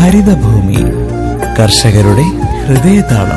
ഹരിതഭൂമി കർഷകരുടെ ഹൃദയതാളം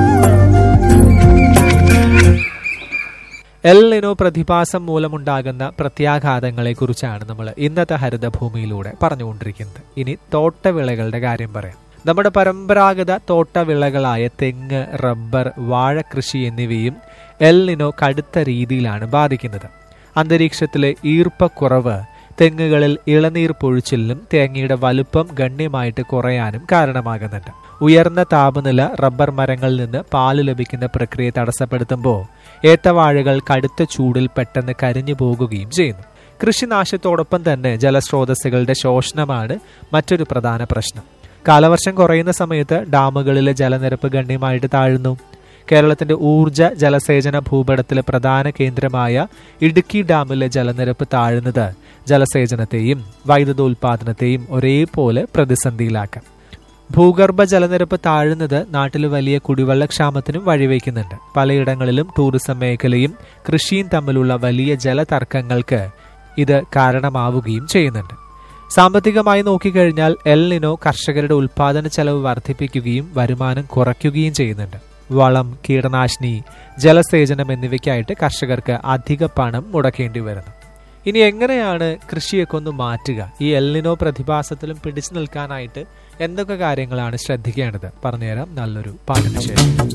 എൽ നിനോ പ്രതിഭാസം മൂലമുണ്ടാകുന്ന പ്രത്യാഘാതങ്ങളെക്കുറിച്ചാണ് നമ്മൾ ഇന്നത്തെ ഹരിതഭൂമിയിലൂടെ പറഞ്ഞുകൊണ്ടിരിക്കുന്നത് ഇനി തോട്ടവിളകളുടെ കാര്യം പറയാം നമ്മുടെ പരമ്പരാഗത തോട്ടവിളകളായ തെങ്ങ് റബ്ബർ വാഴകൃഷി എന്നിവയും എൽ നിനോ കടുത്ത രീതിയിലാണ് ബാധിക്കുന്നത് അന്തരീക്ഷത്തിലെ ഈർപ്പക്കുറവ് തെങ്ങുകളിൽ ഇളനീർ പൊഴിച്ചിലിനും തേങ്ങയുടെ വലുപ്പം ഗണ്യമായിട്ട് കുറയാനും കാരണമാകുന്നുണ്ട് ഉയർന്ന താപനില റബ്ബർ മരങ്ങളിൽ നിന്ന് പാല് ലഭിക്കുന്ന പ്രക്രിയ തടസ്സപ്പെടുത്തുമ്പോൾ ഏത്തവാഴകൾ കടുത്ത ചൂടിൽ പെട്ടെന്ന് കരിഞ്ഞു പോകുകയും ചെയ്യുന്നു കൃഷിനാശത്തോടൊപ്പം തന്നെ ജലസ്രോതസ്സുകളുടെ ശോഷണമാണ് മറ്റൊരു പ്രധാന പ്രശ്നം കാലവർഷം കുറയുന്ന സമയത്ത് ഡാമുകളിലെ ജലനിരപ്പ് ഗണ്യമായിട്ട് താഴുന്നു കേരളത്തിന്റെ ഊർജ ജലസേചന ഭൂപടത്തിലെ പ്രധാന കേന്ദ്രമായ ഇടുക്കി ഡാമിലെ ജലനിരപ്പ് താഴുന്നത് ജലസേചനത്തെയും വൈദ്യുതോൽപാദനത്തെയും ഒരേപോലെ പ്രതിസന്ധിയിലാക്കാം ഭൂഗർഭ ജലനിരപ്പ് താഴുന്നത് നാട്ടിൽ വലിയ കുടിവെള്ളക്ഷാമത്തിനും വഴിവെക്കുന്നുണ്ട് പലയിടങ്ങളിലും ടൂറിസം മേഖലയും കൃഷിയും തമ്മിലുള്ള വലിയ ജലതർക്കങ്ങൾക്ക് ഇത് കാരണമാവുകയും ചെയ്യുന്നുണ്ട് സാമ്പത്തികമായി നോക്കിക്കഴിഞ്ഞാൽ എൽ നിനോ കർഷകരുടെ ഉൽപാദന ചെലവ് വർദ്ധിപ്പിക്കുകയും വരുമാനം കുറയ്ക്കുകയും ചെയ്യുന്നുണ്ട് വളം കീടനാശിനി ജലസേചനം എന്നിവയ്ക്കായിട്ട് കർഷകർക്ക് അധിക പണം മുടക്കേണ്ടി വരുന്നു ഇനി എങ്ങനെയാണ് കൃഷിയൊക്കെ ഒന്ന് മാറ്റുക ഈ എല്ലിനോ പ്രതിഭാസത്തിലും പിടിച്ചു നിൽക്കാനായിട്ട് എന്തൊക്കെ കാര്യങ്ങളാണ് ശ്രദ്ധിക്കേണ്ടത് പറഞ്ഞുതരാം നല്ലൊരു പാട്ടിന് ശേഷം